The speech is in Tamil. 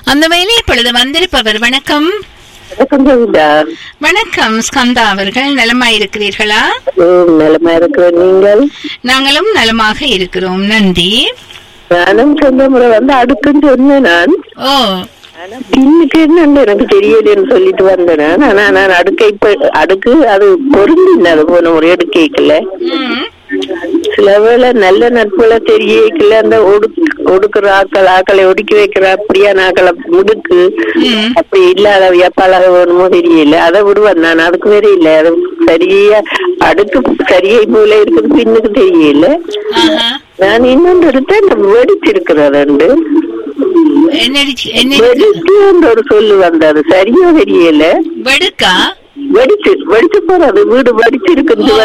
அந்த வேலை இப்பொழுது வந்திருப்பவர் வணக்கம் வணக்கம் ஜெயிதா வணக்கம் ஸ்கந்தா அவர்கள் நலமாயிருக்கிறீர்களா நிலமா இருக்கிற நீங்கள் நாங்களும் நலமாக இருக்கிறோம் நன்றி நானும் சொந்த முறை வந்து அடுக்குன்னு சொன்னேன் நான் ஓ ஆனா பின்னுக்கு என்னன்னு எனக்கு தெரியலன்னு சொல்லிட்டு வந்தேன் நான். ஆனா நான் அடுக்க இப்ப அடுக்கு அது பொருந்தின அது போன முறை எடுக்கல ம். சில வேளை நல்ல நட்புல தெரியல அந்த ஒடுக்கு ஒடுக்குற ஆக்கள் ஆக்களை ஒடுக்கி வைக்கிற அப்படியான ஆக்களை முடுக்கு ம். அப்படி இல்லாத பழக வேணுமோ தெரியல அதை விடுவேன் நான் அதுக்கு வேற இல்ல அது சரியா அடுக்கு சரியை போல இருக்குது பின்னுக்கு தெரியல ஆஹா. நான் இன்னொன்று எடுத்தேன் இந்த வெடிச்சிருக்கிறதுண்டு என்னடி என்ன வெடிச்சுன்ற ஒரு சொல்லு வந்தது சரியா தெரியல வெடுக்கா வெடிச்சு வெடிச்சு போறது வீடு வெடிச்சிருக்குன்னு